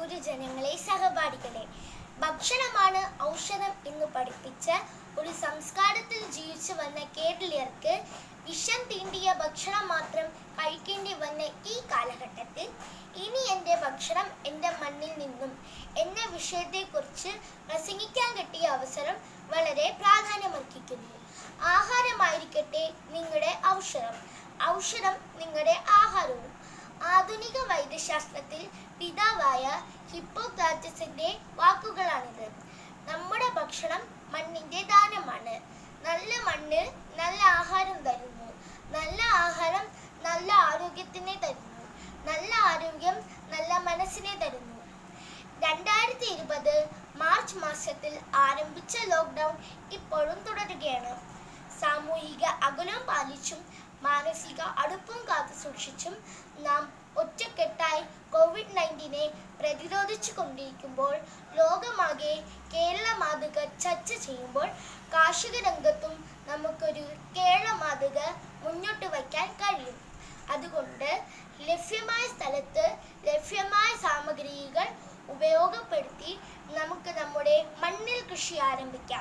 ഗുരുജനങ്ങളെ സഹപാഠികളെ ഭക്ഷണമാണ് ഔഷധം എന്ന് പഠിപ്പിച്ച ഒരു സംസ്കാരത്തിൽ ജീവിച്ചു വന്ന കേരളീയർക്ക് വിഷം തീണ്ടിയ ഭക്ഷണം മാത്രം കഴിക്കേണ്ടി വന്ന ഈ കാലഘട്ടത്തിൽ ഇനി എൻ്റെ ഭക്ഷണം എൻ്റെ മണ്ണിൽ നിന്നും എന്ന വിഷയത്തെക്കുറിച്ച് പ്രസംഗിക്കാൻ കിട്ടിയ അവസരം വളരെ പ്രാധാന്യമർഹിക്കുന്നു ആഹാരമായിരിക്കട്ടെ നിങ്ങളുടെ ഔഷധം ഔഷധം നിങ്ങളുടെ ആഹാരവും ആധുനിക വൈദ്യശാസ്ത്രത്തിൽ പിതാവായ ഹിപ്പോക്രാറ്റസിന്റെ വാക്കുകളാണിത് നമ്മുടെ ഭക്ഷണം മണ്ണിന്റെ ദാനമാണ് നല്ല മണ്ണ് നല്ല ആഹാരം തരുന്നു നല്ല ആഹാരം നല്ല ആരോഗ്യത്തിനെ തരുന്നു നല്ല ആരോഗ്യം നല്ല മനസ്സിനെ തരുന്നു രണ്ടായിരത്തി ഇരുപത് മാർച്ച് മാസത്തിൽ ആരംഭിച്ച ലോക്ക്ഡൗൺ ഇപ്പോഴും തുടരുകയാണ് സാമൂഹിക അകലം പാലിച്ചും മാനസിക അടുപ്പം കാത്തു സൂക്ഷിച്ചും നാം ഒറ്റക്കെട്ടായി കോവിഡ് നയൻറ്റീനെ പ്രതിരോധിച്ചു കൊണ്ടിരിക്കുമ്പോൾ ലോകമാകെ കേരള മാതൃക ചർച്ച ചെയ്യുമ്പോൾ കാർഷിക രംഗത്തും നമുക്കൊരു കേരള മാതൃക മുന്നോട്ട് വയ്ക്കാൻ കഴിയും അതുകൊണ്ട് ലഭ്യമായ സ്ഥലത്ത് ലഭ്യമായ സാമഗ്രികൾ ഉപയോഗപ്പെടുത്തി നമുക്ക് നമ്മുടെ മണ്ണിൽ കൃഷി ആരംഭിക്കാം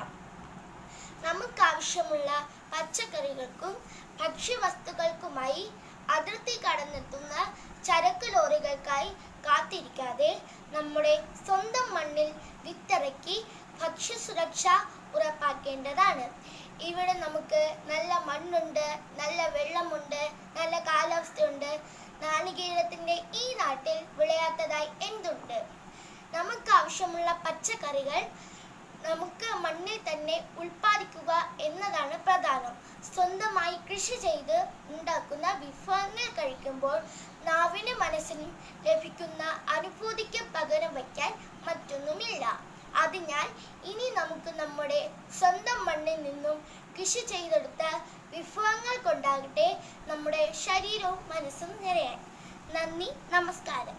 നമുക്ക് ആവശ്യമുള്ള പച്ചക്കറികൾക്കും ഭക്ഷ്യവസ്തുക്കൾക്കുമായി അതിർത്തി കടന്നെത്തുന്ന ചരക്ക് ലോറികൾക്കായി കാത്തിരിക്കാതെ നമ്മുടെ സ്വന്തം മണ്ണിൽ വിത്തിറക്കി ഭക്ഷ്യസുരക്ഷ ഉറപ്പാക്കേണ്ടതാണ് ഇവിടെ നമുക്ക് നല്ല മണ്ണുണ്ട് നല്ല വെള്ളമുണ്ട് നല്ല കാലാവസ്ഥയുണ്ട് നാളികേരത്തിന്റെ ഈ നാട്ടിൽ വിളയാത്തതായി എന്തുണ്ട് നമുക്ക് ആവശ്യമുള്ള പച്ചക്കറികൾ നമുക്ക് മണ്ണിൽ തന്നെ ഉൽപ്പാദിക്കുക എന്നതാണ് പ്രധാനം സ്വന്തമായി കൃഷി ചെയ്ത് ഉണ്ടാക്കുന്ന വിഭവങ്ങൾ കഴിക്കുമ്പോൾ നാവിന് മനസ്സിനും ലഭിക്കുന്ന അനുഭൂതിക്ക് പകരം വയ്ക്കാൻ മറ്റൊന്നുമില്ല അതിനാൽ ഇനി നമുക്ക് നമ്മുടെ സ്വന്തം മണ്ണിൽ നിന്നും കൃഷി ചെയ്തെടുത്ത വിഭവങ്ങൾ കൊണ്ടാകട്ടെ നമ്മുടെ ശരീരവും മനസ്സും നിറയാൻ നന്ദി നമസ്കാരം